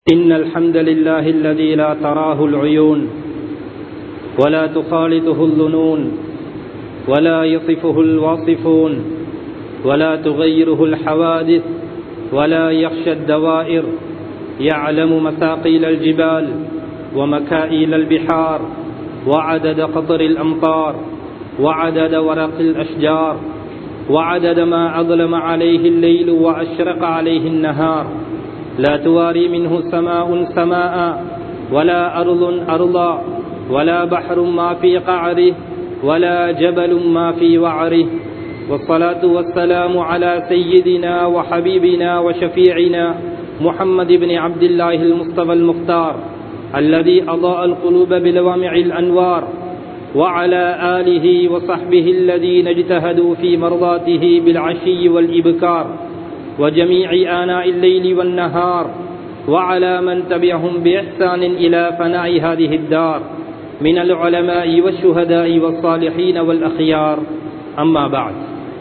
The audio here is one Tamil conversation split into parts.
إن الحمد لله الذي لا تراه العيون ولا تخالطه الظنون ولا يصفه الواصفون ولا تغيره الحوادث ولا يخشى الدوائر يعلم مثاقيل الجبال ومكائيل البحار وعدد قطر الأمطار وعدد ورق الأشجار وعدد ما أظلم عليه الليل وأشرق عليه النهار لا تواري منه سماء سماء ولا أرض أرضا ولا بحر ما في قعره ولا جبل ما في وعره والصلاة والسلام على سيدنا وحبيبنا وشفيعنا محمد بن عبد الله المصطفى المختار الذي أضاء القلوب بلوامع الأنوار وعلى آله وصحبه الذين اجتهدوا في مرضاته بالعشي والإبكار وجميع آناء الليل والنهار وعلى من تبعهم بإحسان إلى فناء هذه الدار من العلماء والشهداء والصالحين والأخيار أما بعد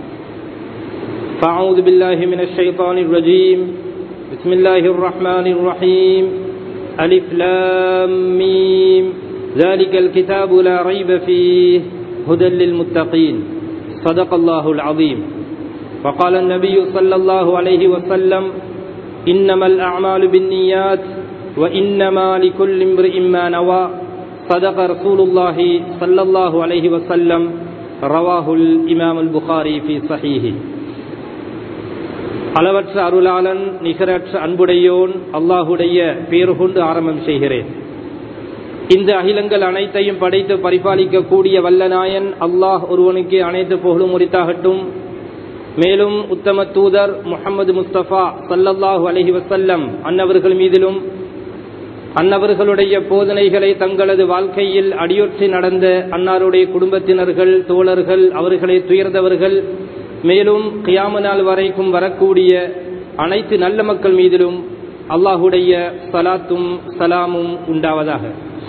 فأعوذ بالله من الشيطان الرجيم بسم الله الرحمن الرحيم ألف لام ميم ذلك الكتاب لا ريب فيه هدى للمتقين صدق الله العظيم وقال النبي صلى الله عليه وسلم إنما الأعمال بالنيات وإنما لكل امرئ ما نوى صدق رسول الله صلى الله عليه وسلم رواه الإمام البخاري في صحيحه அளவற்ற அருளாளன் நிகரற்ற அன்புடையோன் அல்லாஹுடைய பேரு கொண்டு ஆரம்பம் செய்கிறேன் இந்த அகிலங்கள் அனைத்தையும் படைத்து பரிபாலிக்கக்கூடிய வல்லநாயன் அல்லாஹ் ஒருவனுக்கு அனைத்து புகழும் உரித்தாகட்டும் மேலும் உத்தம தூதர் முகமது முஸ்தபா சல்லல்லாஹு அலஹி வசல்லம் அன்னவர்கள் மீதிலும் அன்னவர்களுடைய போதனைகளை தங்களது வாழ்க்கையில் அடியொற்றி நடந்த அன்னாருடைய குடும்பத்தினர்கள் தோழர்கள் அவர்களை துயர்ந்தவர்கள் மேலும் கியாம நாள் வரைக்கும் வரக்கூடிய அனைத்து நல்ல மக்கள் மீதிலும் அல்லாஹுடைய சலாத்தும் சலாமும் உண்டாவதாக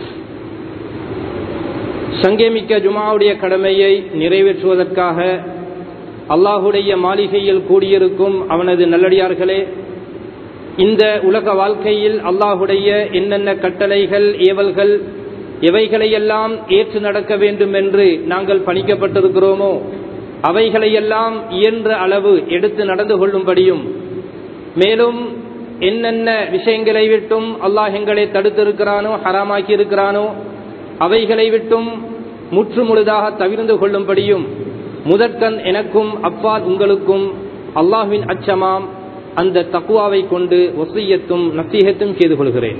சங்கேமிக்க ஜுமாவுடைய கடமையை நிறைவேற்றுவதற்காக அல்லாஹுடைய மாளிகையில் கூடியிருக்கும் அவனது நல்லடியார்களே இந்த உலக வாழ்க்கையில் அல்லாஹுடைய என்னென்ன கட்டளைகள் ஏவல்கள் எவைகளையெல்லாம் ஏற்று நடக்க வேண்டும் என்று நாங்கள் பணிக்கப்பட்டிருக்கிறோமோ அவைகளையெல்லாம் இயன்ற அளவு எடுத்து நடந்து கொள்ளும்படியும் மேலும் என்னென்ன விஷயங்களை விட்டும் அல்லாஹ் எங்களை தடுத்திருக்கிறானோ ஹராமாக்கி இருக்கிறானோ அவைகளை விட்டும் முற்று முழுதாக தவிர்ந்து கொள்ளும்படியும் முதற்கண் எனக்கும் அப்பால் உங்களுக்கும் அல்லாஹுவின் அச்சமாம் அந்த தக்குவாவை கொண்டு ஒசையத்தும் நசீகத்தும் செய்து கொள்கிறேன்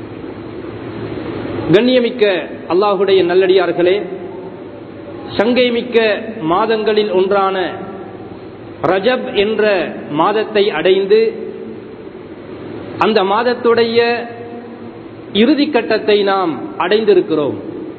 கண்ணியமிக்க அல்லாஹுடைய நல்லடியார்களே சங்கை மிக்க மாதங்களில் ஒன்றான ரஜப் என்ற மாதத்தை அடைந்து அந்த மாதத்துடைய இறுதி கட்டத்தை நாம் அடைந்திருக்கிறோம்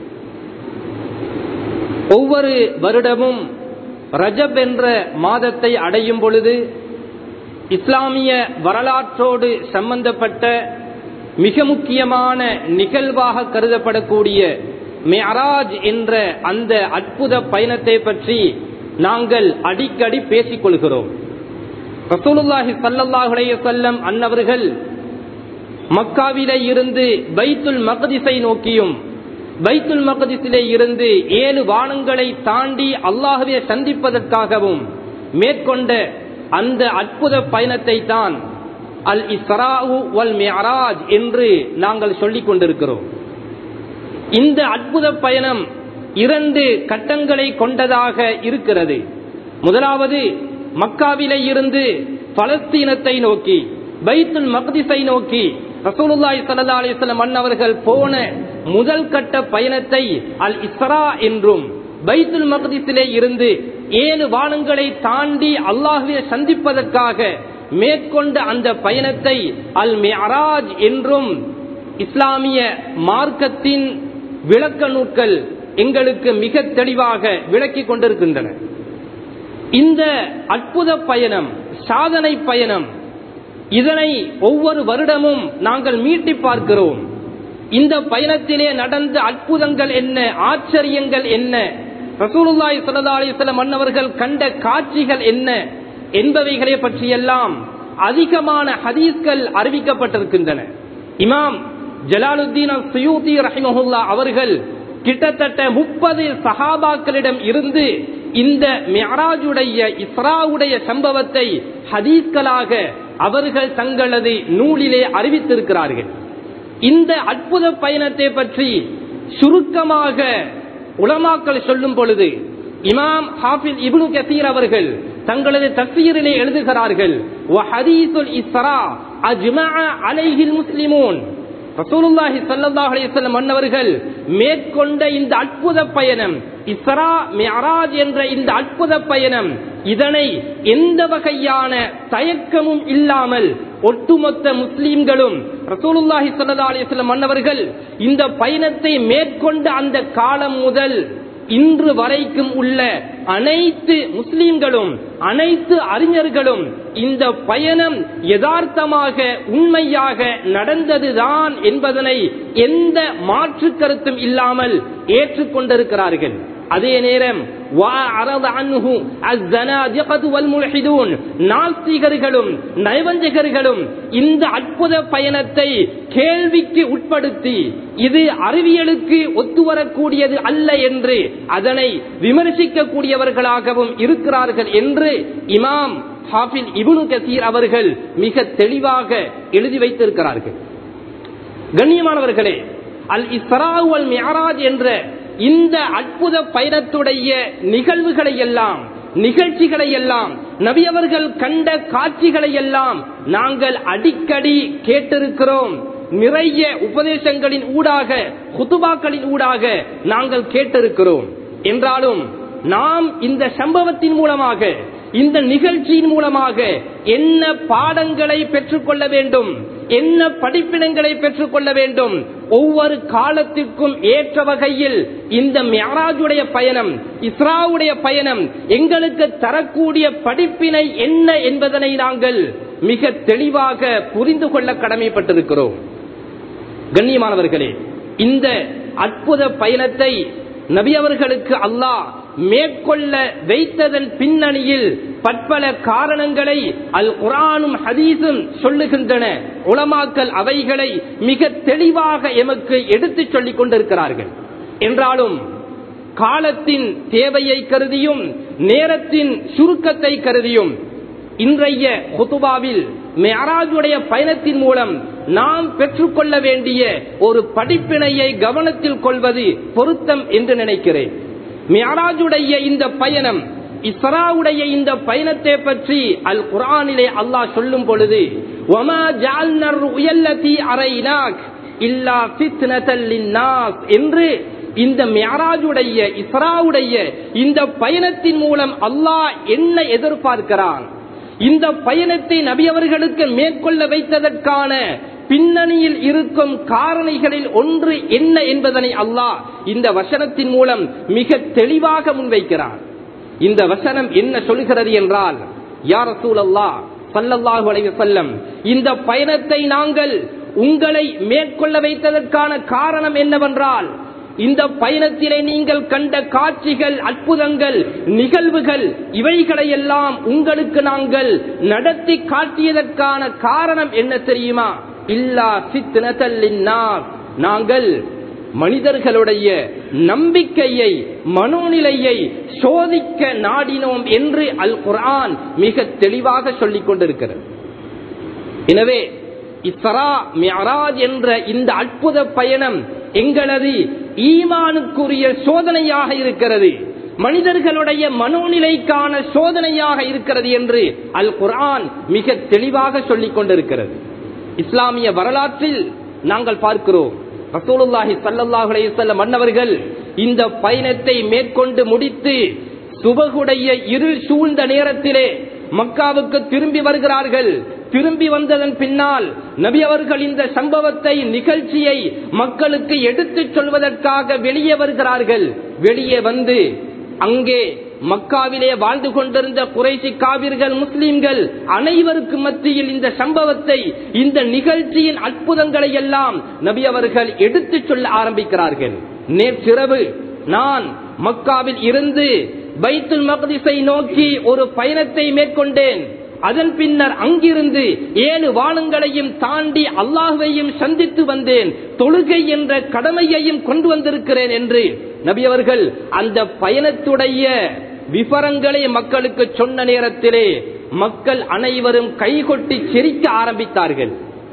ஒவ்வொரு வருடமும் ரஜப் என்ற மாதத்தை அடையும் பொழுது இஸ்லாமிய வரலாற்றோடு சம்பந்தப்பட்ட மிக முக்கியமான நிகழ்வாக கருதப்படக்கூடிய மெராஜ் என்ற அந்த அற்புத பயணத்தை பற்றி நாங்கள் அடிக்கடி பேசிக் கொள்கிறோம் ரசூலுல்லாஹி சல்லாஹுடைய செல்லம் அன்னவர்கள் மக்காவிலே இருந்து பைத்துல் மகதிசை நோக்கியும் பைத்துல் மகதிசிலே இருந்து ஏழு வானங்களை தாண்டி அல்லாஹுவே சந்திப்பதற்காகவும் மேற்கொண்ட அந்த அற்புத பயணத்தை தான் அல் இஸ்ராவு வல் மேராஜ் என்று நாங்கள் சொல்லிக் கொண்டிருக்கிறோம் இந்த அற்புத பயணம் இரண்டு கட்டங்களை கொண்டதாக இருக்கிறது முதலாவது மக்காவிலே இருந்து பலஸ்தீனத்தை நோக்கி பைத்துல் மக்திஸை நோக்கி ரசூலுல்லாய் சல்லா அலிஸ்லம் அன்னவர்கள் போன முதல் கட்ட பயணத்தை அல் இஸ்ரா என்றும் பைத்துல் மக்திஸிலே இருந்து ஏழு வானங்களை தாண்டி அல்லாஹுவை சந்திப்பதற்காக மேற்கொண்ட அந்த பயணத்தை அல் மெராஜ் என்றும் இஸ்லாமிய மார்க்கத்தின் விளக்க நூட்கள் எங்களுக்கு மிக தெளிவாக விளக்கிக் கொண்டிருக்கின்றன இந்த அற்புத பயணம் சாதனை பயணம் இதனை ஒவ்வொரு வருடமும் நாங்கள் மீட்டி பார்க்கிறோம் இந்த பயணத்திலே நடந்த அற்புதங்கள் என்ன ஆச்சரியங்கள் என்ன ரசூலுல்லாய் சல்லா அலிஸ்லம் அன்னவர்கள் கண்ட காட்சிகள் என்ன என்பவைகளை பற்றியெல்லாம் அதிகமான ஹதீஸ்கள் அறிவிக்கப்பட்டிருக்கின்றன இமாம் ஜலாலுத்தீன் சுயூதி ரஹிமஹுல்லா அவர்கள் கிட்டத்தட்ட முப்பது சஹாபாக்களிடம் இருந்து இந்த மியராஜுடைய இஸ்ராவுடைய சம்பவத்தை ஹதீஸ்களாக அவர்கள் தங்களது நூலிலே அறிவித்திருக்கிறார்கள் இந்த அற்புத பயணத்தை பற்றி சுருக்கமாக உலமாக்கள் சொல்லும் பொழுது இமாம் ஹாஃபில் இப்னு கசீர் அவர்கள் தங்களது தஃசீரிலே எழுதுகிறார்கள் வஹதீசுல் இஸ்ரா அஜ்மஅ அலைஹில் முஸ்லிமூன் ரசூலுல்லாஹி ஸல்லல்லாஹு அலைஹி வஸல்லம் அன்னவர்கள் மேற்கொண்ட இந்த அற்புத பயணம் இஸ்ரா மிஅராஜ் என்ற இந்த அற்புத பயணம் இதனை எந்த வகையான தயக்கமும் இல்லாமல் ஒட்டுமொத்த முஸ்லிம்களும் ரசூலுல்லாஹி ஸல்லல்லாஹு அலைஹி வஸல்லம் அன்னவர்கள் இந்த பயணத்தை மேற்கொண்ட அந்த காலம் முதல் இன்று வரைக்கும் உள்ள அனைத்து முஸ்லிம்களும் அனைத்து அறிஞர்களும் இந்த பயணம் யதார்த்தமாக உண்மையாக நடந்ததுதான் என்பதனை எந்த மாற்று கருத்தும் இல்லாமல் ஏற்றுக்கொண்டிருக்கிறார்கள் அதே நேரம் நாஸ்திகர்களும் நயவஞ்சகர்களும் இந்த அற்புத பயணத்தை கேள்விக்கு உட்படுத்தி இது அறிவியலுக்கு ஒத்துவரக்கூடியது அல்ல என்று அதனை விமர்சிக்கக்கூடியவர்களாகவும் இருக்கிறார்கள் என்று இமாம் ஹாஃபில் இபுனு கசீர் அவர்கள் மிக தெளிவாக எழுதி வைத்திருக்கிறார்கள் கண்ணியமானவர்களே அல் இஸ்ராவ் அல் மியராஜ் என்ற இந்த அற்புத பயணத்துடைய நிகழ்வுகளை எல்லாம் நிகழ்ச்சிகளை எல்லாம் நபியவர்கள் கண்ட காட்சிகளை எல்லாம் நாங்கள் அடிக்கடி கேட்டிருக்கிறோம் நிறைய உபதேசங்களின் ஊடாக குத்துபாக்களின் ஊடாக நாங்கள் கேட்டிருக்கிறோம் என்றாலும் நாம் இந்த சம்பவத்தின் மூலமாக இந்த நிகழ்ச்சியின் மூலமாக என்ன பாடங்களை பெற்றுக்கொள்ள வேண்டும் என்ன படிப்பினங்களை பெற்றுக்கொள்ள வேண்டும் ஒவ்வொரு காலத்திற்கும் ஏற்ற வகையில் இந்த மியாராஜுடைய பயணம் இஸ்ராவுடைய பயணம் எங்களுக்கு தரக்கூடிய படிப்பினை என்ன என்பதனை நாங்கள் மிக தெளிவாக புரிந்து கொள்ள கடமைப்பட்டிருக்கிறோம் கண்ணியமானவர்களே இந்த அற்புத பயணத்தை நபி அவர்களுக்கு அல்லாஹ் மேற்கொள்ள வைத்ததன் பின்னணியில் பற்பல காரணங்களை அல் குரானும் ஹதீஸும் சொல்லுகின்றன உலமாக்கல் அவைகளை மிக தெளிவாக எமக்கு எடுத்துச் சொல்லிக் கொண்டிருக்கிறார்கள் என்றாலும் காலத்தின் தேவையை கருதியும் நேரத்தின் சுருக்கத்தை கருதியும் இன்றைய குத்துபாவில் மேராஜுடைய பயணத்தின் மூலம் நாம் பெற்றுக்கொள்ள வேண்டிய ஒரு படிப்பினையை கவனத்தில் கொள்வது பொருத்தம் என்று நினைக்கிறேன் மியாராஜுடைய இந்த பயணம் இஸ்ராவுடைய இந்த பயணத்தை பற்றி அல் குரானிலே அல்லாஹ் சொல்லும் பொழுது ஒமா ஜால்னர் உயல்லதி அரைனாக் இல்லா ஃபித்னதல் லின்னாஸ் என்று இந்த மியாராஜுடைய இஸ்ராவுடைய இந்த பயணத்தின் மூலம் அல்லாஹ் என்ன எதிர்பார்க்கிறான் இந்த பயணத்தை நபி அவர்களுக்கு மேற்கொள்ள வைத்ததற்கான பின்னணியில் இருக்கும் காரணிகளில் ஒன்று என்ன என்பதனை அல்லாஹ் இந்த வசனத்தின் மூலம் மிக தெளிவாக முன்வைக்கிறார் இந்த வசனம் என்ன சொல்கிறது என்றால் யார் சூழல்லா சல்லல்லாஹு அலைஹி வஸல்லம் இந்த பயணத்தை நாங்கள் உங்களை மேற்கொள்ள வைத்ததற்கான காரணம் என்னவென்றால் இந்த பயணத்திலே நீங்கள் கண்ட காட்சிகள் அற்புதங்கள் நிகழ்வுகள் இவைகளை எல்லாம் உங்களுக்கு நாங்கள் நடத்தி காட்டியதற்கான காரணம் என்ன தெரியுமா இல்லா சித்தினா நாங்கள் மனிதர்களுடைய நம்பிக்கையை மனோநிலையை சோதிக்க நாடினோம் என்று அல் குர்ஆன் மிக தெளிவாக சொல்லிக் கொண்டிருக்கிறது எனவே இஸ்ரா மியராஜ் என்ற இந்த அற்புத பயணம் எங்களது ஈமானுக்குரிய சோதனையாக இருக்கிறது மனிதர்களுடைய மனோநிலைக்கான சோதனையாக இருக்கிறது என்று அல் குர்ஆன் மிக தெளிவாக சொல்லிக் கொண்டிருக்கிறது இஸ்லாமிய வரலாற்றில் நாங்கள் பார்க்கிறோம் ரசூலுல்லாஹி ஸல்லல்லாஹு அலைஹி வஸல்லம் மன்னவர்கள் இந்த பயணத்தை மேற்கொண்டு முடித்து சுபகுடைய இருள் சூழ்ந்த நேரத்திலே மக்காவுக்கு திரும்பி வருகிறார்கள் திரும்பி வந்ததன் பின்னால் நபி அவர்கள் இந்த சம்பவத்தை நிகழ்ச்சியை மக்களுக்கு எடுத்துச் சொல்வதற்காக வெளியே வருகிறார்கள் வெளியே வந்து அங்கே மக்காவிலே வாழ்ந்து கொண்டிருந்த குறைசி காவிர்கள் முஸ்லிம்கள் அனைவருக்கும் மத்தியில் இந்த சம்பவத்தை இந்த நிகழ்ச்சியின் அற்புதங்களை எல்லாம் நபி அவர்கள் எடுத்துச் சொல்ல ஆரம்பிக்கிறார்கள் நேற்றிரவு நான் மக்காவில் இருந்து பைத்துல் மக்திஸை நோக்கி ஒரு பயணத்தை மேற்கொண்டேன் அதன் பின்னர் அங்கிருந்து ஏழு வானங்களையும் தாண்டி அல்லாஹ்வையும் சந்தித்து வந்தேன் தொழுகை என்ற கடமையையும் கொண்டு வந்திருக்கிறேன் என்று நபி அவர்கள் அந்த பயணத்துடைய விவரங்களை மக்களுக்கு சொன்ன நேரத்திலே மக்கள் அனைவரும் கைகொட்டி சிரிக்க ஆரம்பித்தார்கள்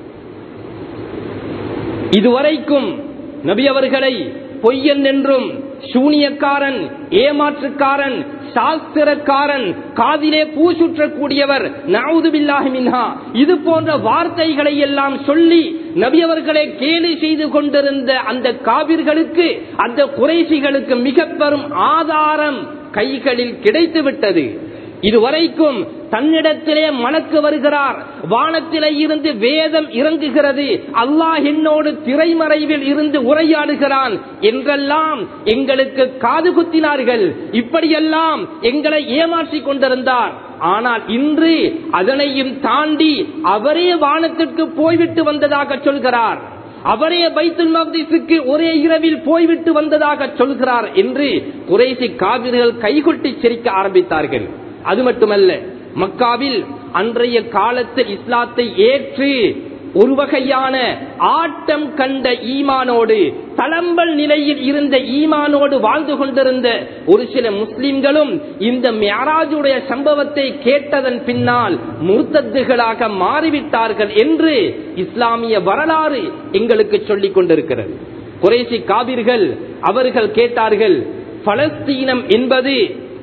இதுவரைக்கும் நபி அவர்களை பொய்யன் என்றும் சூனியக்காரன் ஏமாற்றுக்காரன் சாஸ்திரக்காரன் காதிலே பூ சுற்றக்கூடியவர் நவுதுபில்லாஹி மின்ஹா இது போன்ற வார்த்தைகளை எல்லாம் சொல்லி நபி அவர்களை கேலி செய்து கொண்டிருந்த அந்த காவிர்களுக்கு அந்த குறைசிகளுக்கு மிக பெரும் ஆதாரம் கைகளில் கிடைத்து விட்டது இதுவரைக்கும் தன்னிடத்திலே மணக்கு வருகிறார் வானத்திலே இருந்து வேதம் இறங்குகிறது அல்லாஹ் என்னோடு திரைமறைவில் இருந்து உரையாடுகிறான் என்றெல்லாம் எங்களுக்கு காது குத்தினார்கள் இப்படியெல்லாம் எங்களை ஏமாற்றிக் கொண்டிருந்தார் ஆனால் இன்று அதனையும் தாண்டி அவரே வானத்திற்கு போய்விட்டு வந்ததாக சொல்கிறார் அவரே பைத்துல் மக்திஸுக்கு ஒரே இரவில் போய்விட்டு வந்ததாக சொல்கிறார் என்று குறைசி காவிர்கள் கைகொட்டி சிரிக்க ஆரம்பித்தார்கள் அது மட்டுமல்ல மக்காவில் அன்றைய காலத்தில் இஸ்லாத்தை ஏற்று ஒரு வகையான ஆட்டம் கண்ட ஈமானோடு தளம்பல் நிலையில் இருந்த ஈமானோடு வாழ்ந்து கொண்டிருந்த ஒரு சில முஸ்லிம்களும் இந்த மியாராஜுடைய சம்பவத்தை கேட்டதன் பின்னால் முர்த்தத்துகளாக மாறிவிட்டார்கள் என்று இஸ்லாமிய வரலாறு எங்களுக்கு சொல்லிக் கொண்டிருக்கிறது குறைசி காவிர்கள் அவர்கள் கேட்டார்கள் பலஸ்தீனம் என்பது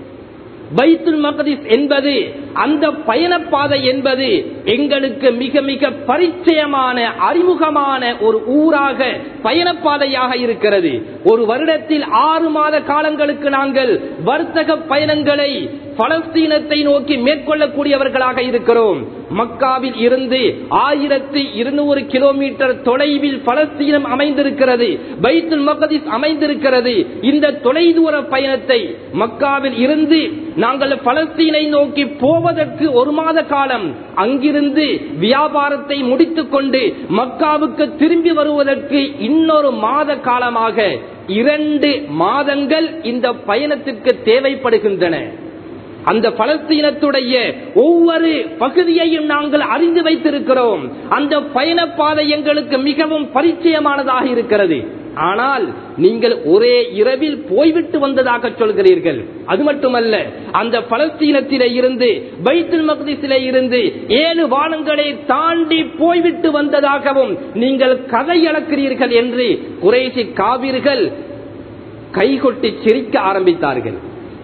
பைத்துல் மகதிஸ் என்பது அந்த பயணப்பாதை என்பது எங்களுக்கு மிக மிக பரிச்சயமான அறிமுகமான ஒரு ஊராக பயணப்பாதையாக இருக்கிறது ஒரு வருடத்தில் ஆறு மாத காலங்களுக்கு நாங்கள் வர்த்தக பயணங்களை பலஸ்தீனத்தை நோக்கி மேற்கொள்ளக்கூடியவர்களாக இருக்கிறோம் மக்காவில் இருந்து ஆயிரத்தி இருநூறு கிலோமீட்டர் தொலைவில் பலஸ்தீனம் அமைந்திருக்கிறது பைத்துல் மகதிஸ் அமைந்திருக்கிறது இந்த தொலைதூர பயணத்தை மக்காவில் இருந்து நாங்கள் பலஸ்தீனை நோக்கி போவதற்கு ஒரு மாத காலம் அங்கிருந்து வியாபாரத்தை முடித்துக் கொண்டு மக்காவுக்கு திரும்பி வருவதற்கு இன்னொரு மாத காலமாக இரண்டு மாதங்கள் இந்த பயணத்திற்கு தேவைப்படுகின்றன அந்த பலஸ்தீனத்துடைய ஒவ்வொரு பகுதியையும் நாங்கள் அறிந்து வைத்திருக்கிறோம் அந்த பயணப்பாதை எங்களுக்கு மிகவும் பரிச்சயமானதாக இருக்கிறது ஆனால் நீங்கள் ஒரே இரவில் போய்விட்டு வந்ததாக சொல்கிறீர்கள் அது மட்டுமல்ல அந்த பலஸ்தீனத்திலே இருந்து பைத்துல் மக்திஸிலே இருந்து ஏழு வானங்களை தாண்டி போய்விட்டு வந்ததாகவும் நீங்கள் கதை அளக்கிறீர்கள் என்று குறைசி காவிர்கள் கைகொட்டி சிரிக்க ஆரம்பித்தார்கள்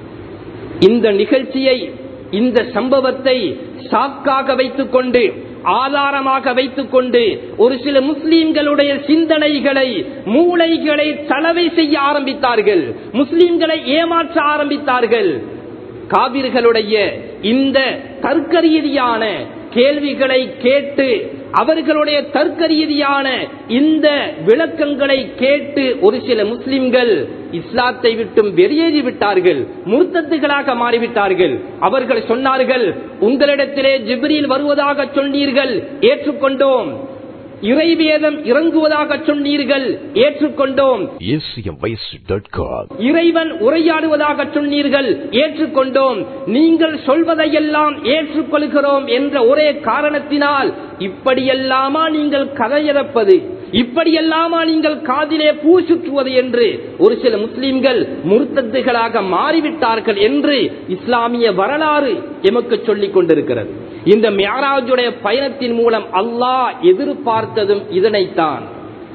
இந்த நிகழ்ச்சியை இந்த சம்பவத்தை சாக்காக வைத்துக் கொண்டு ஆதாரமாக வைத்துக் கொண்டு ஒரு சில முஸ்லீம்களுடைய சிந்தனைகளை மூளைகளை தளவை செய்ய ஆரம்பித்தார்கள் முஸ்லீம்களை ஏமாற்ற ஆரம்பித்தார்கள் காவிர்களுடைய இந்த தர்க்க ரீதியான கேள்விகளை கேட்டு அவர்களுடைய தர்க்க ரீதியான இந்த விளக்கங்களை கேட்டு ஒரு சில முஸ்லிம்கள் இஸ்லாத்தை விட்டும் வெளியேறி விட்டார்கள் முர்த்தத்துகளாக மாறிவிட்டார்கள் அவர்கள் சொன்னார்கள் உங்களிடத்திலே ஜிப்ரீல் வருவதாக சொன்னீர்கள் ஏற்றுக்கொண்டோம் இறைவேதம் இறங்குவதாக சொன்னீர்கள் ஏற்றுக்கொண்டோம் acmvoice.com. இறைவன் உரையாடுவதாக சொன்னீர்கள் ஏற்றுக்கொண்டோம் நீங்கள் சொல்வதையெல்லாம் ஏற்றுக்கொள்கிறோம் என்ற ஒரே காரணத்தினால் இப்படியெல்லாமா நீங்கள் கதையறப்பது இப்படியெல்லாமா நீங்கள் காதிலே பூ சுற்றுவது என்று ஒரு சில முஸ்லிம்கள் முர்த்தத்துகளாக மாறிவிட்டார்கள் என்று இஸ்லாமிய வரலாறு எமக்கு சொல்லிக் கொண்டிருக்கிறது இந்த மியாராஜுடைய பயணத்தின் மூலம் அல்லாஹ் எதிர்பார்த்ததும் இதனைத்தான்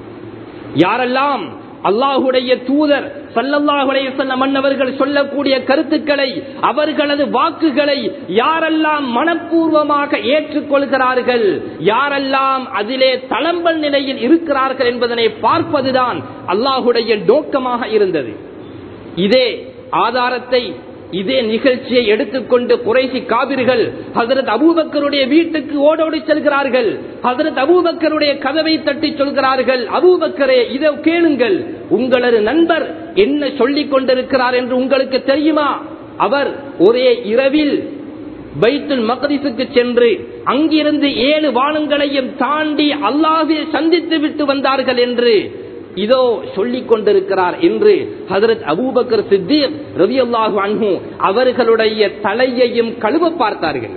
யாரெல்லாம் அல்லாஹுடைய தூதர் சல்லல்லாஹுடைய சொன்ன மன்னவர்கள் சொல்லக்கூடிய கருத்துக்களை அவர்களது வாக்குகளை யாரெல்லாம் மனப்பூர்வமாக ஏற்றுக்கொள்கிறார்கள் யாரெல்லாம் அதிலே தளம்பல் நிலையில் இருக்கிறார்கள் என்பதனை பார்ப்பதுதான் அல்லாஹுடைய நோக்கமாக இருந்தது இதே ஆதாரத்தை இதே நிகழ்ச்சியை எடுத்துக்கொண்டு குறைசி காவிர்கள் ஹசரத் அபூபக்கருடைய வீட்டுக்கு ஓடோடி செல்கிறார்கள் ஹசரத் அபூபக்கருடைய கதவை தட்டி சொல்கிறார்கள் அபூபக்கரே இதை கேளுங்கள் உங்களது நண்பர் என்ன சொல்லிக் கொண்டிருக்கிறார் என்று உங்களுக்கு தெரியுமா அவர் ஒரே இரவில் பைத்துல் மக்திசுக்கு சென்று அங்கிருந்து ஏழு வானங்களையும் தாண்டி அல்லாஹ்வை சந்தித்து விட்டு வந்தார்கள் என்று இதோ சொல்லிக் கொண்டிருக்கிறார் என்று ஹதரத் அபூபக்கர் சித்தீக் ரவி அல்லாஹு அன்ஹு அவர்களுடைய தலையையும் கழுவ பார்த்தார்கள்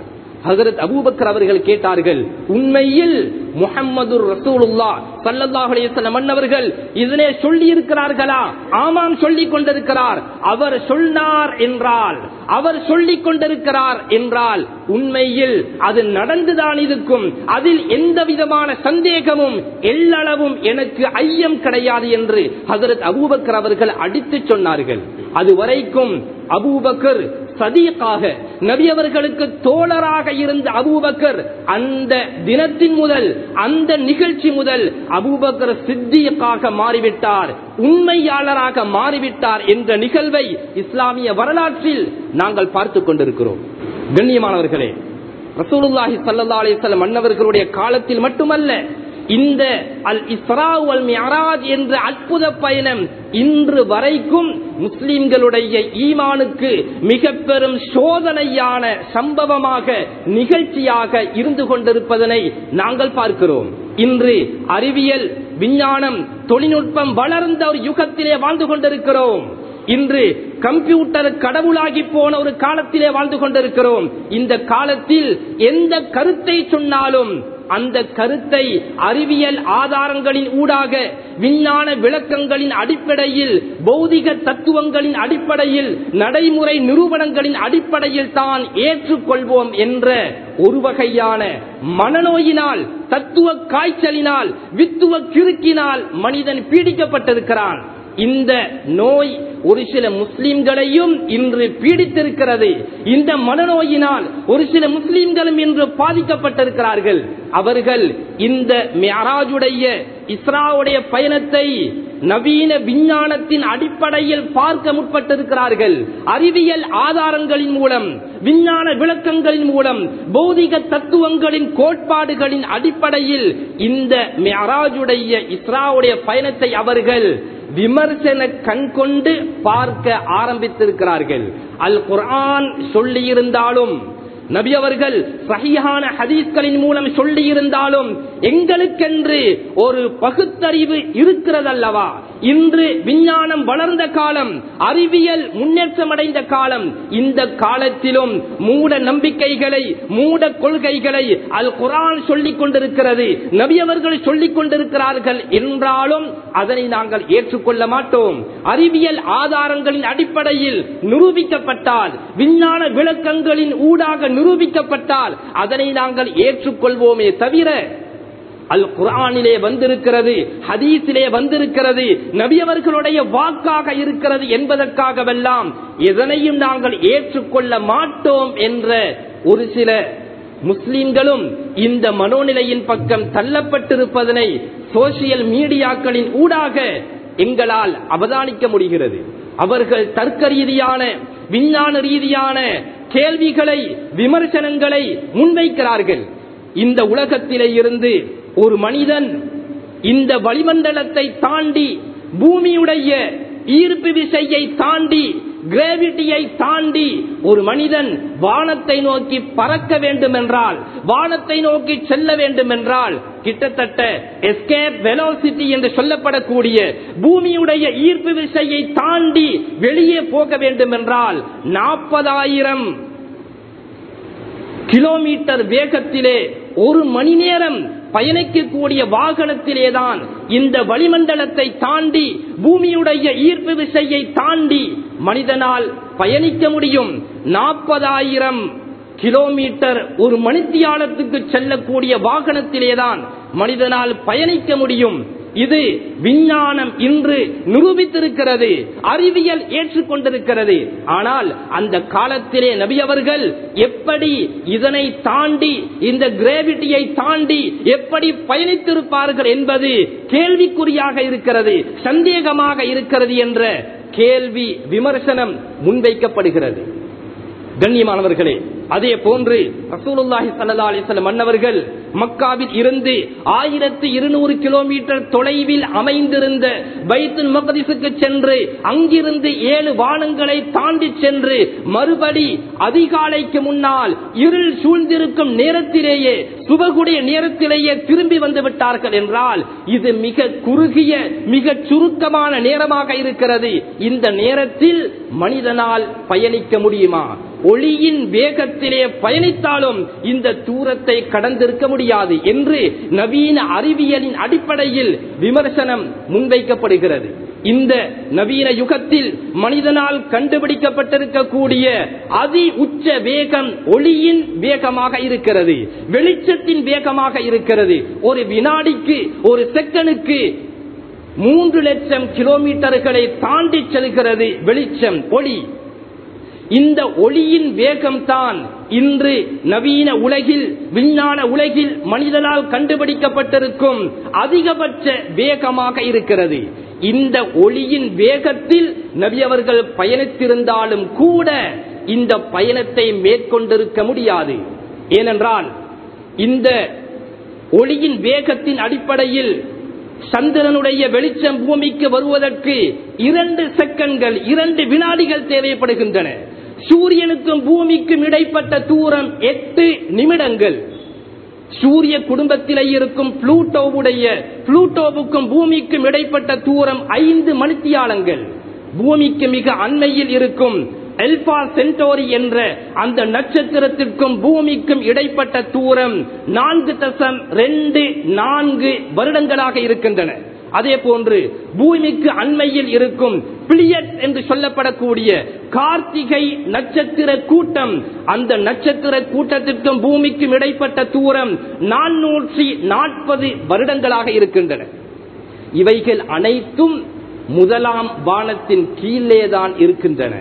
ஹசரத் அபூபக்கர் அவர்கள் கேட்டார்கள் உண்மையில் முஹம்மது ரசூலுல்லா சல்லல்லாஹு அலைஹி வஸல்லம் மன்னவர்கள் இதனை சொல்லி இருக்கிறார்களா ஆமாம் சொல்லிக் கொண்டிருக்கிறார் அவர் சொன்னார் என்றால் அவர் சொல்லிக் கொண்டிருக்கிறார் என்றால் உண்மையில் அது நடந்துதான் இருக்கும் அதில் எந்த விதமான சந்தேகமும் எல்லளவும் எனக்கு ஐயம் கிடையாது என்று ஹசரத் அபூபக்கர் அவர்கள் அடித்து சொன்னார்கள் அதுவரைக்கும் அபூபக்கர் சதீக்காக நபி அவர்களுக்கு தோழராக இருந்த அபூபக்கர் அந்த தினத்தின் முதல் அந்த நிகழ்ச்சி முதல் அபூபக்கர் சித்தியக்காக மாறிவிட்டார் உண்மையாளராக மாறிவிட்டார் என்ற நிகழ்வை இஸ்லாமிய வரலாற்றில் நாங்கள் பார்த்துக் கொண்டிருக்கிறோம் கண்ணியமானவர்களே ரசூலுல்லாஹி ஸல்லல்லாஹு அலைஹி வஸல்லம் மன்னவர்களுடைய காலத்தில் மட்டுமல்ல இந்த அல் இஸ்ரா அல் மியராஜ் என்ற அற்புத பயணம் இன்று வரைக்கும் முஸ்லிம்களுடைய ஈமானுக்கு மிக பெரும் சோதனையான சம்பவமாக நிகழ்ச்சியாக இருந்து கொண்டிருப்பதனை நாங்கள் பார்க்கிறோம் இன்று அறிவியல் விஞ்ஞானம் தொழில்நுட்பம் வளர்ந்த ஒரு யுகத்திலே வாழ்ந்து கொண்டிருக்கிறோம் இன்று கம்ப்யூட்டர் கடவுளாகி போன ஒரு காலத்திலே வாழ்ந்து கொண்டிருக்கிறோம் இந்த காலத்தில் எந்த கருத்தை சொன்னாலும் அந்த கருத்தை அறிவியல் ஆதாரங்களின் ஊடாக விஞ்ஞான விளக்கங்களின் அடிப்படையில் பௌதிக தத்துவங்களின் அடிப்படையில் நடைமுறை நிரூபணங்களின் அடிப்படையில் தான் ஏற்றுக்கொள்வோம் என்ற ஒரு வகையான மனநோயினால் தத்துவ காய்ச்சலினால் வித்துவ கிறுக்கினால் மனிதன் பீடிக்கப்பட்டிருக்கிறான் இந்த நோய் ஒரு சில முஸ்லிம்களையும் இன்று பீடித்திருக்கிறது இந்த மனநோயினால் ஒரு சில முஸ்லிம்களும் இன்று பாதிக்கப்பட்டிருக்கிறார்கள் அவர்கள் இந்த மியராஜுடைய இஸ்ராவுடைய பயணத்தை நவீன விஞ்ஞானத்தின் அடிப்படையில் பார்க்க முற்பட்டிருக்கிறார்கள் அறிவியல் ஆதாரங்களின் மூலம் விஞ்ஞான விளக்கங்களின் மூலம் பௌதிக தத்துவங்களின் கோட்பாடுகளின் அடிப்படையில் இந்த மியராஜுடைய இஸ்ராவுடைய பயணத்தை அவர்கள் விமர்சன கண் கொண்டு பார்க்க ஆரம்பித்திருக்கிறார்கள் அல் குர்ஆன் சொல்லியிருந்தாலும் நபி அவர்கள் சகியான ஹதீஸ்களின் மூலம் சொல்லி இருந்தாலும் எங்களுக்கென்று ஒரு பகுத்தறிவு இருக்கிறதல்லவா இன்று விஞ்ஞானம் வளர்ந்த காலம் அறிவியல் முன்னேற்றம் அடைந்த காலம் இந்த காலத்திலும் மூட நம்பிக்கைகளை மூட கொள்கைகளை அல் குரான் சொல்லிக் கொண்டிருக்கிறது நபி அவர்கள் சொல்லிக் கொண்டிருக்கிறார்கள் என்றாலும் அதனை நாங்கள் ஏற்றுக்கொள்ள மாட்டோம் அறிவியல் ஆதாரங்களின் அடிப்படையில் நிரூபிக்கப்பட்டால் விஞ்ஞான விளக்கங்களின் ஊடாக நிரூபிக்கப்பட்டால் அதனை நாங்கள் ஏற்றுக்கொள்வோமே தவிர அல் குரானிலே வந்திருக்கிறது ஹதீஸிலே வந்திருக்கிறது நபியவர்களுடைய வாக்காக இருக்கிறது என்பதற்காகவெல்லாம் எதனையும் நாங்கள் ஏற்றுக்கொள்ள மாட்டோம் என்ற ஒரு சில முஸ்லிம்களும் இந்த மனோநிலையின் பக்கம் தள்ளப்பட்டிருப்பதனை சோசியல் மீடியாக்களின் ஊடாக எங்களால் அவதானிக்க முடிகிறது அவர்கள் தர்க்க ரீதியான விஞ்ஞான ரீதியான கேள்விகளை விமர்சனங்களை முன்வைக்கிறார்கள் இந்த உலகத்திலே இருந்து ஒரு மனிதன் இந்த வளிமண்டலத்தை தாண்டி பூமியுடைய ஈர்ப்பு விசையை தாண்டி கிராவிட்டியை தாண்டி ஒரு மனிதன் வானத்தை நோக்கி பறக்க வேண்டும் என்றால் வானத்தை நோக்கி செல்ல வேண்டும் என்றால் கிட்டத்தட்ட எஸ்கேப் வெலோசிட்டி என்று சொல்லப்படக்கூடிய பூமியுடைய ஈர்ப்பு விசையை தாண்டி வெளியே போக வேண்டும் என்றால் நாற்பதாயிரம் கிலோமீட்டர் வேகத்திலே ஒரு மணி நேரம் பயணிக்கக்கூடிய வாகனத்திலேதான் இந்த வளிமண்டலத்தை தாண்டி பூமியுடைய ஈர்ப்பு விசையை தாண்டி மனிதனால் பயணிக்க முடியும் நாற்பதாயிரம் கிலோமீட்டர் ஒரு மணித்தியாலத்துக்கு செல்லக்கூடிய வாகனத்திலேதான் மனிதனால் பயணிக்க முடியும் இது விஞ்ஞானம் இன்று நிரூபித்திருக்கிறது அறிவியல் ஏற்றுக்கொண்டிருக்கிறது ஆனால் அந்த காலத்திலே நபி அவர்கள் எப்படி இதனை தாண்டி இந்த கிராவிட்டியை தாண்டி எப்படி பயணித்திருப்பார்கள் என்பது கேள்விக்குறியாக இருக்கிறது சந்தேகமாக இருக்கிறது என்ற கேள்வி விமர்சனம் முன்வைக்கப்படுகிறது கண்ணியமானவர்களே அதே போன்று ரசூலுல்லாஹி ஸல்லல்லாஹு அலைஹி வஸல்லம் மன்னவர்கள் மக்காவில் இருந்து ஆயிரத்தி இருநூறு கிலோமீட்டர் தொலைவில் அமைந்திருந்த பைத்துல் மக்திஸுக்கு சென்று அங்கிருந்து ஏழு வானங்களை தாண்டி சென்று மறுபடி அதிகாலைக்கு முன்னால் இருள் சூழ்ந்திருக்கும் நேரத்திலேயே சுபகுடைய நேரத்திலேயே திரும்பி வந்து விட்டார்கள் என்றால் இது மிக குறுகிய மிக சுருக்கமான நேரமாக இருக்கிறது இந்த நேரத்தில் மனிதனால் பயணிக்க முடியுமா ஒளியின் வேகத்திலே பயணித்தாலும் இந்த தூரத்தை கடந்திருக்க முடியாது என்று நவீன அறிவியலின் அடிப்படையில் விமர்சனம் முன்வைக்கப்படுகிறது இந்த நவீன யுகத்தில் மனிதனால் கண்டுபிடிக்கப்பட்டிருக்கக்கூடிய அதி உச்ச வேகம் ஒளியின் வேகமாக இருக்கிறது வெளிச்சத்தின் வேகமாக இருக்கிறது ஒரு வினாடிக்கு ஒரு செகண்டுக்கு மூன்று லட்சம் கிலோமீட்டர்களை தாண்டி செல்கிறது வெளிச்சம் ஒளி இந்த ஒளியின் வேகம்தான் இன்று நவீன உலகில் விஞ்ஞான உலகில் மனிதனால் கண்டுபிடிக்கப்பட்டிருக்கும் அதிகபட்ச வேகமாக இருக்கிறது இந்த ஒளியின் வேகத்தில் நபி அவர்கள் பயணித்திருந்தாலும் கூட இந்த பயணத்தை மேற்கொண்டிருக்க முடியாது ஏனென்றால் இந்த ஒளியின் வேகத்தின் அடிப்படையில் சந்திரனுடைய வெளிச்சம் பூமிக்கு வருவதற்கு இரண்டு செகண்ட்கள் இரண்டு வினாடிகள் தேவைப்படுகின்றன சூரியனுக்கும் பூமிக்கும் இடைப்பட்ட தூரம் எட்டு நிமிடங்கள் சூரிய குடும்பத்திலே இருக்கும் புளூட்டோவுடைய புளூட்டோவுக்கும் பூமிக்கும் இடைப்பட்ட தூரம் ஐந்து மணித்தியாலங்கள் பூமிக்கு மிக அண்மையில் இருக்கும் எல்பா சென்டோரி என்ற அந்த நட்சத்திரத்திற்கும் பூமிக்கும் இடைப்பட்ட தூரம் நான்கு தசம் ரெண்டு நான்கு வருடங்களாக இருக்கின்றன அதே போன்று பூமிக்கு அண்மையில் இருக்கும் பிளியட் என்று சொல்லப்படக்கூடிய கார்த்திகை நட்சத்திர கூட்டம் அந்த நட்சத்திர கூட்டத்திற்கும் பூமிக்கும் இடைப்பட்ட தூரம் நானூற்றி நாற்பது வருடங்களாக இருக்கின்றன இவைகள் அனைத்தும் முதலாம் வானத்தின் கீழேதான் இருக்கின்றன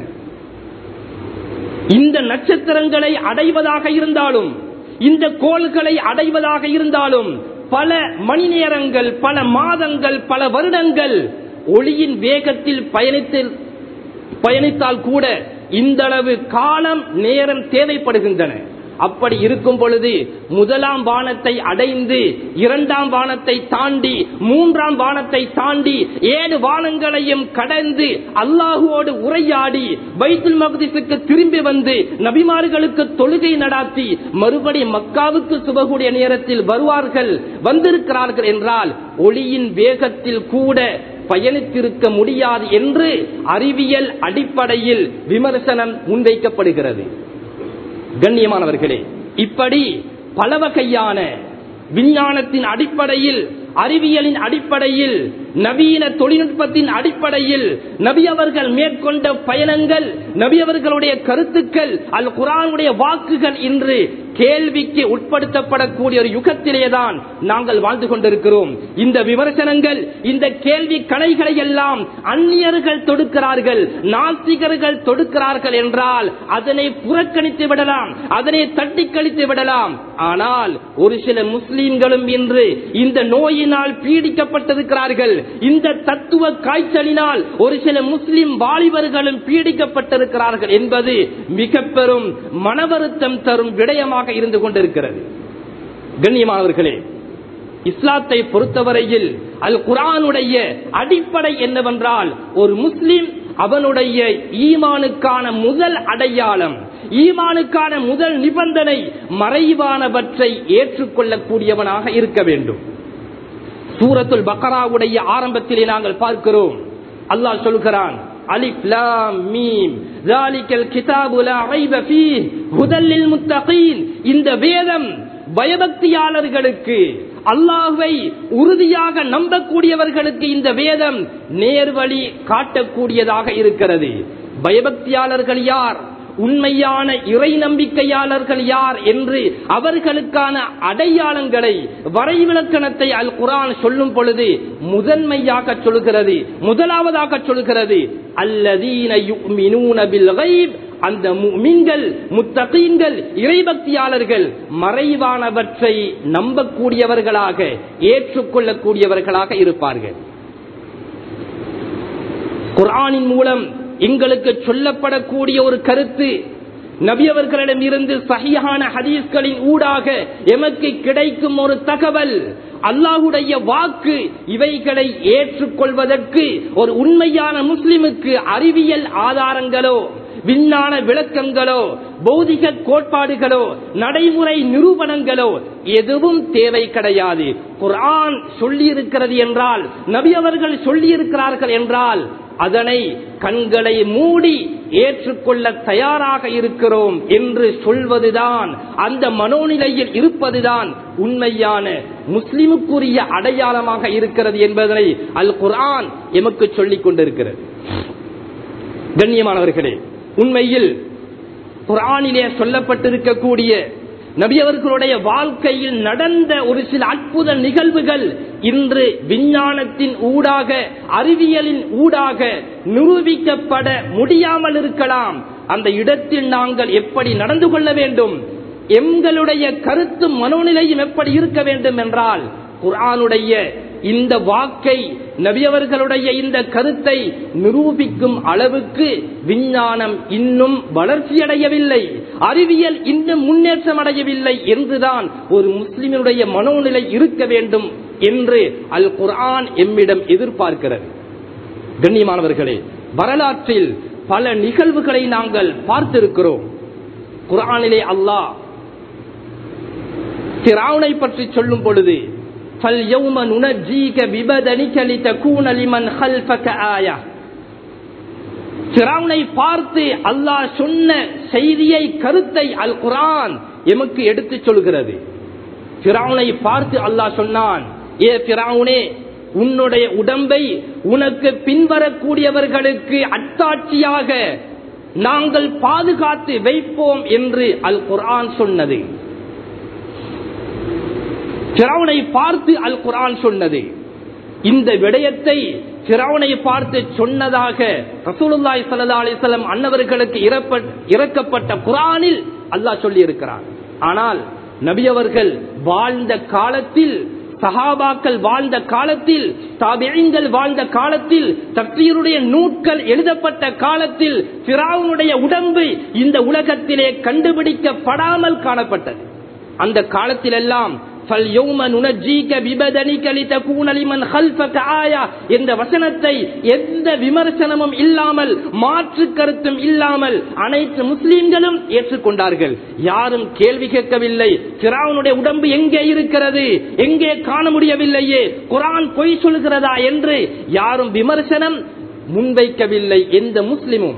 இந்த நட்சத்திரங்களை அடைவதாக இருந்தாலும் இந்த கோள்களை அடைவதாக இருந்தாலும் பல மணி நேரங்கள் பல மாதங்கள் பல வருடங்கள் ஒளியின் வேகத்தில் பயணித்து பயணித்தால் கூட இந்த அளவு காலம் நேரம் தேவைப்படுகின்றன அப்படி இருக்கும் பொழுது முதலாம் வானத்தை அடைந்து இரண்டாம் வானத்தை தாண்டி மூன்றாம் வானத்தை தாண்டி ஏழு வானங்களையும் கடந்து அல்லாஹுவோடு உரையாடி பைத்துல் மகதிசுக்கு திரும்பி வந்து நபிமார்களுக்கு தொழுகை நடாத்தி மறுபடி மக்காவுக்கு சுபகுடைய நேரத்தில் வருவார்கள் வந்திருக்கிறார்கள் என்றால் ஒளியின் வேகத்தில் கூட பயணித்திருக்க முடியாது என்று அறிவியல் அடிப்படையில் விமர்சனம் முன்வைக்கப்படுகிறது கண்ணியமானவர்களே இப்படி பல வகையான விஞ்ஞானத்தின் அடிப்படையில் அறிவியலின் அடிப்படையில் நவீன தொழில்நுட்பத்தின் அடிப்படையில் நபி அவர்கள் மேற்கொண்ட பயணங்கள் நபி அவர்களுடைய கருத்துக்கள் அல் குரானுடைய வாக்குகள் இன்று கேள்விக்கு உட்படுத்தப்படக்கூடிய ஒரு யுகத்திலேதான் நாங்கள் வாழ்ந்து கொண்டிருக்கிறோம் இந்த விமர்சனங்கள் இந்த கேள்வி கணைகளை எல்லாம் அந்நியர்கள் தொடுக்கிறார்கள் நாஸ்திகர்கள் தொடுக்கிறார்கள் என்றால் அதனை புறக்கணித்து விடலாம் அதனை தட்டி கழித்து விடலாம் ஆனால் ஒரு சில முஸ்லீம்களும் இன்று இந்த நோயினால் பீடிக்கப்பட்டிருக்கிறார்கள் இந்த தத்துவ காய்ச்சலினால் ஒரு சில முஸ்லிம் வாலிபர்களும் பீடிக்கப்பட்டிருக்கிறார்கள் என்பது மிக பெரும் மனவருத்தம் தரும் விடயமாக இருந்து கொண்டிருக்கிறது கண்ணியமானவர்களே இஸ்லாத்தை பொறுத்தவரையில் அல் குரானுடைய அடிப்படை என்னவென்றால் ஒரு முஸ்லிம் அவனுடைய ஈமானுக்கான முதல் அடையாளம் ஈமானுக்கான முதல் நிபந்தனை மறைவானவற்றை ஏற்றுக்கொள்ளக்கூடியவனாக இருக்க வேண்டும் சூரத்துல் பக்கராவுடைய ஆரம்பத்திலே நாங்கள் பார்க்கிறோம் அல்லாஹ் சொல்கிறான் அலிப் லாம் மீம் ஜாலிகல் கிதாபு லா ரைப ஃபீஹ் ஹுதல் லில் முத்தகீன் இந்த வேதம் பயபக்தியாளர்களுக்கு அல்லாஹ்வை உறுதியாக நம்பக்கூடியவர்களுக்கு இந்த வேதம் நேர்வழி காட்டக்கூடியதாக இருக்கிறது பயபக்தியாளர்கள் யார் உண்மையான இறை நம்பிக்கையாளர்கள் யார் என்று அவர்களுக்கான அடையாளங்களை வரைவிலக்கணத்தை அல் குரான் சொல்லும் பொழுது முதன்மையாக சொல்கிறது முதலாவதாக சொல்கிறது அல்லதீன யுமினூன பில் கைப் அந்த முமின்கள் முத்தகீன்கள் இறைபக்தியாளர்கள் மறைவானவற்றை நம்பக்கூடியவர்களாக ஏற்றுக்கொள்ளக்கூடியவர்களாக இருப்பார்கள் குரானின் மூலம் எங்களுக்கு சொல்லப்படக்கூடிய ஒரு கருத்து நபியவர்களிடம் இருந்து சகியான ஹதீஸ்களின் ஊடாக எமக்கு கிடைக்கும் ஒரு தகவல் அல்லாஹுடைய வாக்கு இவைகளை ஏற்றுக்கொள்வதற்கு ஒரு உண்மையான முஸ்லிமுக்கு அறிவியல் ஆதாரங்களோ விஞ்ஞான விளக்கங்களோ பௌதிக கோட்பாடுகளோ நடைமுறை நிரூபணங்களோ எதுவும் தேவை கிடையாது குரான் சொல்லி இருக்கிறது என்றால் நபி அவர்கள் சொல்லி இருக்கிறார்கள் என்றால் அதனை கண்களை மூடி ஏற்றுக்கொள்ள தயாராக இருக்கிறோம் என்று சொல்வதுதான் அந்த மனோநிலையில் இருப்பதுதான் உண்மையான முஸ்லிமுக்குரிய அடையாளமாக இருக்கிறது என்பதனை அல் குர்ஆன் எமக்கு சொல்லிக் கொண்டிருக்கிறது கண்ணியமானவர்களே உண்மையில் குரானிலே சொல்லப்பட்டிருக்கக்கூடிய நபியவர்களுடைய வாழ்க்கையில் நடந்த ஒரு சில அற்புத நிகழ்வுகள் இன்று விஞ்ஞானத்தின் ஊடாக அறிவியலின் ஊடாக நிரூபிக்கப்பட முடியாமல் இருக்கலாம் அந்த இடத்தில் நாங்கள் எப்படி நடந்து கொள்ள வேண்டும் எங்களுடைய கருத்து மனோநிலையும் எப்படி இருக்க வேண்டும் என்றால் குரானுடைய இந்த வாக்கை நபியவர்களுடைய இந்த கருத்தை நிரூபிக்கும் அளவுக்கு விஞ்ஞானம் இன்னும் வளர்ச்சியடையவில்லை அறிவியல் இன்னும் முன்னேற்றம் அடையவில்லை என்றுதான் ஒரு முஸ்லிமினுடைய மனோநிலை இருக்க வேண்டும் என்று அல் குர்ஆன் எம்மிடம் எதிர்பார்க்கிறது கண்ணியமானவர்களே வரலாற்றில் பல நிகழ்வுகளை நாங்கள் பார்த்திருக்கிறோம் குர்ஆனிலே அல்லாஹ் திராவுனை பற்றி சொல்லும் பொழுது فَالْيَوْمَ نُنَجِّيكَ بِبَدَنِكَ لِتَكُونَ لِمَنْ خَلْفَكَ آيَةً பிராவுனை பார்த்து அல்லாஹ் சொன்ன செய்தியை கருத்தை அல் குரான் எமக்கு எடுத்து சொல்கிறது பிராவுனை பார்த்து அல்லாஹ் சொன்னான் ஏ பிராவுனே உன்னுடைய உடம்பை உனக்கு பின்வரக்கூடியவர்களுக்கு அத்தாட்சியாக நாங்கள் பாதுகாத்து வைப்போம் என்று அல் குரான் சொன்னது பிறவுனை பார்த்து அல் குரான் சொன்னது இந்த விடயத்தை பிறவுனை பார்த்து சொன்னதாக ரசூலுல்லாய் சல்லா அலிசல்லம் அன்னவர்களுக்கு இறக்கப்பட்ட குரானில் அல்லாஹ் சொல்லி இருக்கிறார் ஆனால் நபியவர்கள் வாழ்ந்த காலத்தில் சஹாபாக்கள் வாழ்ந்த காலத்தில் தாபியங்கள் வாழ்ந்த காலத்தில் தப்சீருடைய நூட்கள் எழுதப்பட்ட காலத்தில் பிராவுனுடைய உடம்பு இந்த உலகத்திலே கண்டுபிடிக்கப்படாமல் காணப்பட்டது அந்த காலத்திலெல்லாம் என்ற வசனத்தை எந்த விமர்சனமும் இல்லாமல் மாற்று கருத்தும் இல்லாமல் அனைத்து முஸ்லிம்களும் ஏற்றுக்கொண்டார்கள் யாரும் கேள்வி கேட்கவில்லை பிராவுனுடைய உடம்பு எங்கே இருக்கிறது எங்கே காண முடியவில்லையே குரான் பொய் சொல்கிறதா என்று யாரும் விமர்சனம் முன்வைக்கவில்லை எந்த முஸ்லிமும்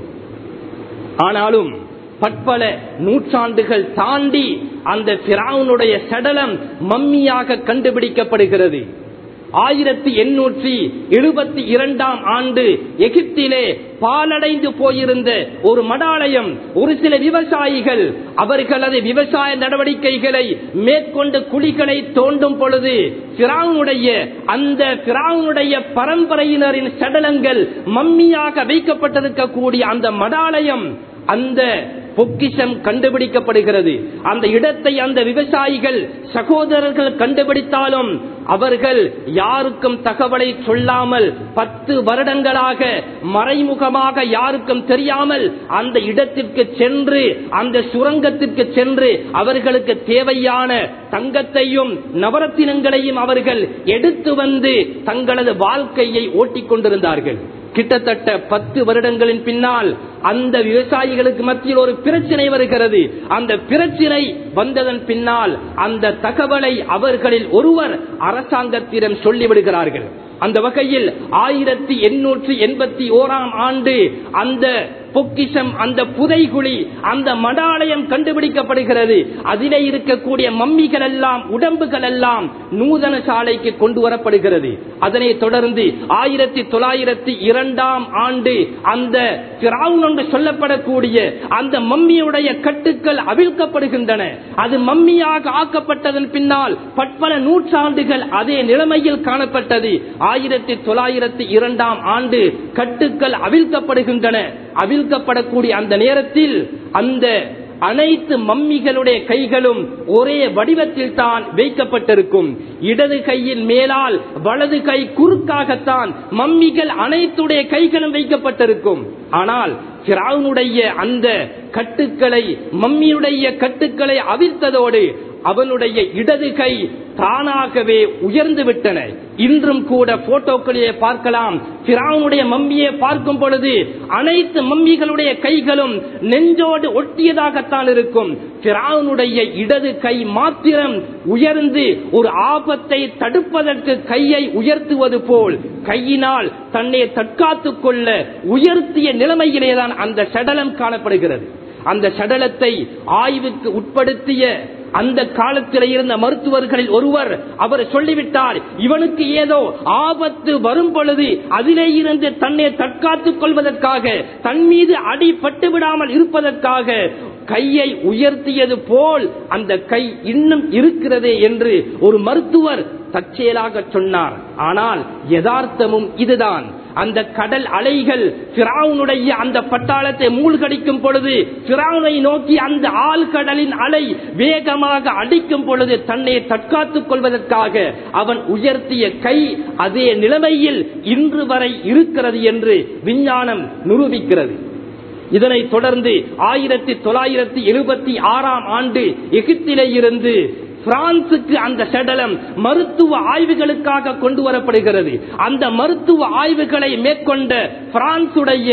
ஆனாலும் பற்பல நூற்றாண்டுகள் தாண்டி அந்த பிராவுனுடைய சடலம் மம்மியாக கண்டுபிடிக்கப்படுகிறது ஆயிரத்தி எண்ணூற்றி எழுபத்தி இரண்டாம் ஆண்டு எகிப்திலே பாலடைந்து போயிருந்த ஒரு மடாலயம் ஒரு சில விவசாயிகள் அவர்களது விவசாய நடவடிக்கைகளை மேற்கொண்டு குழிகளை தோண்டும் பொழுது பிராவுனுடைய அந்த பிராவுனுடைய பரம்பரையினரின் சடலங்கள் மம்மியாக வைக்கப்பட்டிருக்கக்கூடிய அந்த மடாலயம் அந்த பொக்கிஷம் கண்டுபிடிக்கப்படுகிறது அந்த இடத்தை அந்த விவசாயிகள் சகோதரர்கள் கண்டுபிடித்தாலும் அவர்கள் யாருக்கும் தகவலை சொல்லாமல் பத்து வருடங்களாக மறைமுகமாக யாருக்கும் தெரியாமல் அந்த இடத்திற்கு சென்று அந்த சுரங்கத்திற்கு சென்று அவர்களுக்கு தேவையான தங்கத்தையும் நவரத்தினங்களையும் அவர்கள் எடுத்து வந்து தங்களது வாழ்க்கையை ஓட்டிக் கொண்டிருந்தார்கள் கிட்டத்தட்ட பத்து வருடங்களின் பின்னால் அந்த விவசாயிகளுக்கு மத்தியில் ஒரு பிரச்சனை வருகிறது அந்த பிரச்சனை வந்ததன் பின்னால் அந்த தகவலை அவர்களில் ஒருவர் அரசாங்கத்திடம் சொல்லிவிடுகிறார்கள் அந்த வகையில் ஆயிரத்தி எண்ணூற்றி எண்பத்தி ஓராம் ஆண்டு அந்த பொக்கிஷம் அந்த புதைகுழி அந்த மடாலயம் கண்டுபிடிக்கப்படுகிறது அதிலே இருக்கக்கூடிய மம்மிகள் எல்லாம் உடம்புகள் எல்லாம் நூதன சாலைக்கு கொண்டு வரப்படுகிறது அதனை தொடர்ந்து ஆயிரத்தி தொள்ளாயிரத்தி இரண்டாம் ஆண்டு அந்த என்று சொல்லப்படக்கூடிய அந்த மம்மியுடைய கட்டுக்கள் அவிழ்க்கப்படுகின்றன அது மம்மியாக ஆக்கப்பட்டதன் பின்னால் பற்பல நூற்றாண்டுகள் அதே நிலைமையில் காணப்பட்டது ஆயிரத்தி தொள்ளாயிரத்தி இரண்டாம் ஆண்டு கட்டுக்கள் அவிழ்க்கப்படுகின்றன அவிழ்க்கப்படக்கூடிய அந்த நேரத்தில் அந்த அனைத்து மம்மிகளுடைய கைகளும் ஒரே வடிவத்தில் தான் வைக்கப்பட்டிருக்கும் இடது கையின் மேலால் வலது கை குறுக்காகத்தான் மம்மிகள் அனைத்துடைய கைகளும் வைக்கப்பட்டிருக்கும் ஆனால் பிராவுனுடைய அந்த கட்டுக்களை மம்மியுடைய கட்டுக்களை அவிழ்த்ததோடு அவனுடைய இடது கை தானாகவே உயர்ந்து விட்டன இன்றும் கூட போட்டோக்களிலே பார்க்கலாம் பிராவுனுடைய மம்மியை பார்க்கும் பொழுது அனைத்து மம்மிகளுடைய கைகளும் நெஞ்சோடு ஒட்டியதாகத்தான் இருக்கும் பிராவுனுடைய இடது கை மாத்திரம் உயர்ந்து ஒரு ஆபத்தை தடுப்பதற்கு கையை உயர்த்துவது போல் கையினால் தன்னை தற்காத்துக் கொள்ள உயர்த்திய நிலைமையிலேதான் அந்த சடலம் காணப்படுகிறது அந்த சடலத்தை ஆய்வுக்கு உட்படுத்திய அந்த காலத்தில் இருந்த மருத்துவர்களில் ஒருவர் அவர் சொல்லிவிட்டார் இவனுக்கு ஏதோ ஆபத்து வரும் பொழுது அதிலே இருந்து தன்னை தற்காத்துக் கொள்வதற்காக தன் மீது அடிபட்டு விடாமல் இருப்பதற்காக கையை உயர்த்தியது போல் அந்த கை இன்னும் இருக்கிறதே என்று ஒரு மருத்துவர் தற்செயலாக சொன்னார் ஆனால் யதார்த்தமும் இதுதான் அந்த கடல் அலைகள் பிராவுனுடைய அந்த பட்டாளத்தை மூழ்கடிக்கும் பொழுது பிராவுனை நோக்கி அந்த ஆழ்கடலின் அலை வேகமாக அடிக்கும் பொழுது தன்னை தற்காத்துக் கொள்வதற்காக அவன் உயர்த்திய கை அதே நிலைமையில் இன்று வரை இருக்கிறது என்று விஞ்ஞானம் நிரூபிக்கிறது இதனை தொடர்ந்து ஆயிரத்தி தொள்ளாயிரத்தி எழுபத்தி ஆறாம் ஆண்டு எகிப்திலே இருந்து பிரான்சுக்கு அந்த சடலம் மருத்துவ ஆய்வுகளுக்காக கொண்டு வரப்படுகிறது அந்த மருத்துவ ஆய்வுகளை மேற்கொண்ட பிரான்சுடைய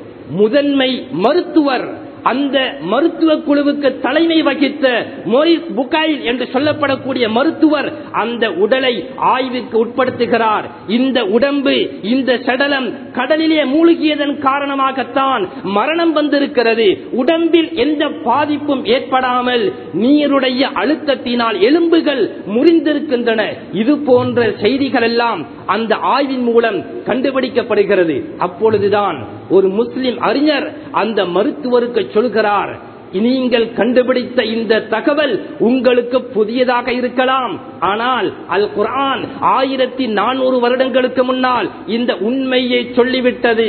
முதன்மை மருத்துவர் அந்த மருத்துவ குழுவுக்கு தலைமை வகித்த மோரிஸ் புகைல் என்று சொல்லப்படக்கூடிய மருத்துவர் அந்த உடலை ஆய்வுக்கு உட்படுத்துகிறார் இந்த உடம்பு இந்த சடலம் கடலிலே மூழ்கியதன் காரணமாகத்தான் மரணம் வந்திருக்கிறது உடம்பில் எந்த பாதிப்பும் ஏற்படாமல் நீருடைய அழுத்தத்தினால் எலும்புகள் முறிந்திருக்கின்றன இது போன்ற செய்திகள் எல்லாம் அந்த ஆய்வின் மூலம் கண்டுபிடிக்கப்படுகிறது அப்பொழுதுதான் ஒரு முஸ்லிம் அறிஞர் அந்த மருத்துவருக்கு சொல்கிறார் நீங்கள் கண்டுபிடித்த இந்த தகவல் உங்களுக்கு புதியதாக இருக்கலாம் ஆனால் அல் குர்ஆன் ஆயிரத்தி நானூறு வருடங்களுக்கு முன்னால் இந்த உண்மையை சொல்லிவிட்டது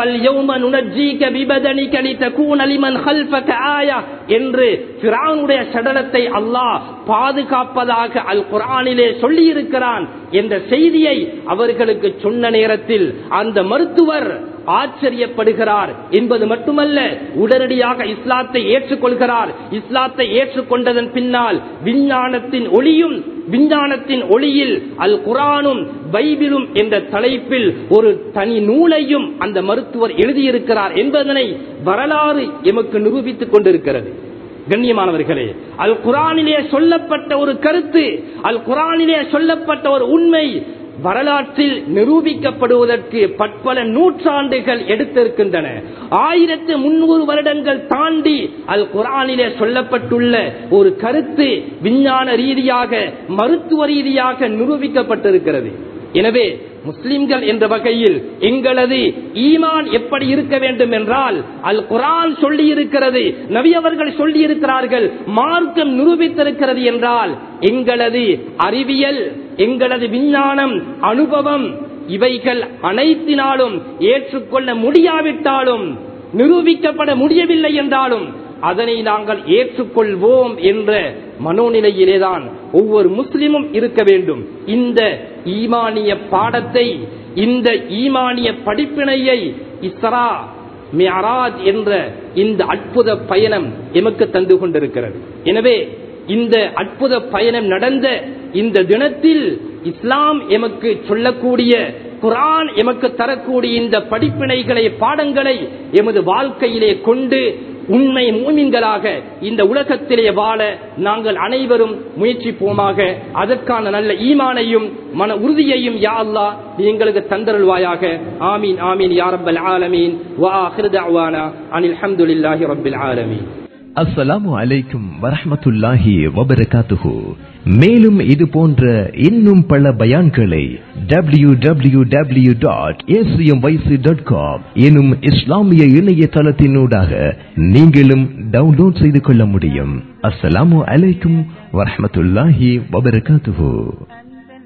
என்று பிரானுடைய சடலத்தை அல்லாஹ் பாதுகாப்பதாக அல் குர்ஆனிலே சொல்லி இருக்கிறான் என்ற செய்தியை அவர்களுக்கு சொன்ன நேரத்தில் அந்த மருத்துவர் ஆச்சரியப்படுகிறார் என்பது மட்டுமல்ல உடனடியாக இஸ்லாத்தை ஏற்றுக்கொள்கிறார் இஸ்லாத்தை ஏற்றுக்கொண்டதன் பின்னால் விஞ்ஞானத்தின் ஒளியும் விஞ்ஞானத்தின் ஒளியில் அல் குரானும் பைபிளும் என்ற தலைப்பில் ஒரு தனி நூலையும் அந்த மருத்துவர் எழுதியிருக்கிறார் என்பதனை வரலாறு எமக்கு நிரூபித்துக் கொண்டிருக்கிறது கண்ணியமானவர்களே அல் குரானிலே சொல்லப்பட்ட ஒரு கருத்து அல் குரானிலே சொல்லப்பட்ட ஒரு உண்மை வரலாற்றில் நிரூபிக்கப்படுவதற்கு பற்பல நூற்றாண்டுகள் எடுத்திருக்கின்றன ஆயிரத்து முன்னூறு வருடங்கள் தாண்டி அல் குரானிலே சொல்லப்பட்டுள்ள ஒரு கருத்து விஞ்ஞான ரீதியாக மருத்துவ ரீதியாக நிரூபிக்கப்பட்டிருக்கிறது எனவே முஸ்லிம்கள் என்ற வகையில் எங்களது ஈமான் எப்படி இருக்க வேண்டும் என்றால் அல் குரான் சொல்லி இருக்கிறது நபி அவர்கள் சொல்லி இருக்கிறார்கள் மார்க்கம் நிரூபித்திருக்கிறது என்றால் எங்களது அறிவியல் எங்களது விஞ்ஞானம் அனுபவம் இவைகள் அனைத்தினாலும் ஏற்றுக்கொள்ள முடியாவிட்டாலும் நிரூபிக்கப்பட முடியவில்லை என்றாலும் அதனை நாங்கள் ஏற்றுக்கொள்வோம் என்ற மனோநிலையிலேதான் ஒவ்வொரு முஸ்லிமும் இருக்க வேண்டும் இந்த ஈமானிய பாடத்தை இந்த ஈமானிய படிப்பினையை இஸ்ரா மியராஜ் என்ற இந்த அற்புத பயணம் எமக்கு தந்து கொண்டிருக்கிறது எனவே இந்த அற்புத பயணம் நடந்த இந்த தினத்தில் இஸ்லாம் எமக்கு சொல்லக்கூடிய குரான் எமக்கு தரக்கூடிய இந்த படிப்பினைகளை பாடங்களை எமது வாழ்க்கையிலே கொண்டு உண்மை மூமின்களாக இந்த உலகத்திலே வாழ நாங்கள் அனைவரும் முயற்சிப்போமாக அதற்கான நல்ல ஈமானையும் மன உறுதியையும் யா அல்லா நீ எங்களுக்கு தந்தருள்வாயாக ஆமீன் ஆமீன் யா ரப்பல் ஆலமீன் வா ஆஹிரு தஅவானா அனில் ஹம்துலில்லாஹி ரப்பில் ஆலமீன் அஸ்ஸலாமு அலைக்கும் வரஹ்மத்துல்லாஹி வபரகாத்துஹு மேலும் இது போன்ற இன்னும் பல பயான்களை W W W dot dot com எனும் இஸ்லாமிய இணையதளத்தினூடாக நீங்களும் டவுன்லோட் செய்து கொள்ள முடியும் அஸ்ஸலாமு அலைக்கும் வரஹ்மத்துல்லாஹி வபரகாத்துஹு